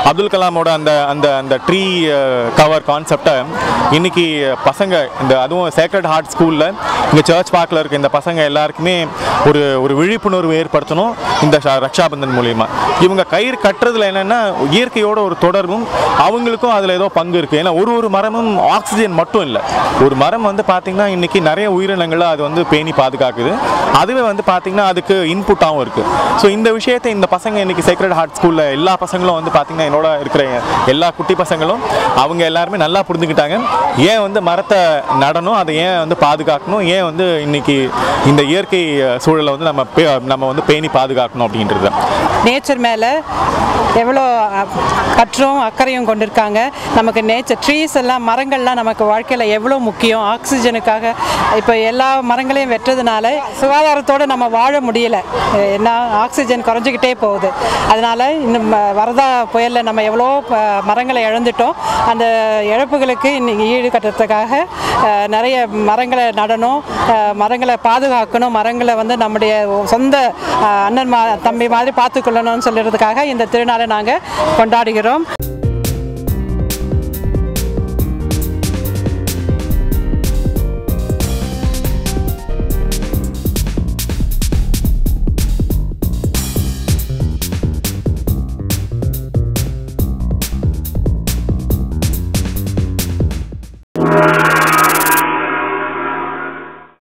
அப்துல் கலாமோட அந்த அந்த அந்த ட்ரீ கவர் கான்செப்டை இன்னைக்கு பசங்க இந்த அதுவும் சேக்ரட் ஹார்ட் ஸ்கூலில் இங்கே சர்ச் பார்க்கில் இருக்க இந்த பசங்க எல்லாருக்குமே ஒரு ஒரு விழிப்புணர்வு ஏற்படுத்தணும் இந்த ஷ- ரக்ஷாபந்தன் மூலியமா இவங்க கயிறு கட்டுறதுல என்னென்னா இயற்கையோட ஒரு தொடர்பும் அவங்களுக்கும் அதில் ஏதோ பங்கு இருக்குது ஏன்னா ஒரு ஒரு மரமும் ஆக்சிஜன் மட்டும் இல்லை ஒரு மரம் வந்து பார்த்திங்கன்னா இன்னைக்கு நிறைய உயிரினங்களை அது வந்து பேணி பாதுகாக்குது அதுவே வந்து பார்த்திங்கன்னா அதுக்கு இன்புட்டாகவும் இருக்குது ஸோ இந்த விஷயத்தை இந்த பசங்க இன்னைக்கு சேக்ரட் ஹார்ட் ஸ்கூலில் எல்லா பசங்களும் வந்து பார்த்திங்கன்னா என்னோட இருக்கிற எல்லா குட்டி பசங்களும் அவங்க எல்லாருமே நல்லா புரிஞ்சுக்கிட்டாங்க ஏன் வந்து மரத்தை நடணும் அதை ஏன் வந்து பாதுகாக்கணும் ஏன் வந்து இன்னைக்கு இந்த இயற்கை அஹ், சூழலை வந்து நம்ம பே- நம்ம வந்து பேணி பாதுகாக்கணும் அப்படின்றது நேச்சர் மேலே எவ்வளோ அ- பற்றும் அக்கறையும் கொண்டிருக்காங்க நமக்கு நேச்சர் ட்ரீஸ் எல்லாம் மரங்கள்லாம் நமக்கு வாழ்க்கையில் எவ்வளோ முக்கியம் ஆக்சிஜனுக்காக இப்போ எல்லா மரங்களையும் வெட்டுறதுனால சுகாதாரத்தோடு நம்ம வாழ முடியல என்ன ஆக்சிஜன் குறைஞ்சிக்கிட்டே போகுது அதனால் இந்த ம- வரதா புயலில் நம்ம எவ்வளோ ப- மரங்களை இழந்துட்டோம் அந்த இழப்புகளுக்கு இன்னைக்கு ஈடு கட்டுறதுக்காக அஹ், நிறைய மரங்களை நடணும் அஹ், மரங்களை பாதுகாக்கணும் மரங்களை வந்து நம்முடைய சொந்த அஹ், அண்ணன் மா தம்பி மாதிரி பார்த்துக்கொள்ளணும்னு சொல்லிறதுக்காக இந்த திருநாளை நாங்கள் கொண்டாடுகிறோம்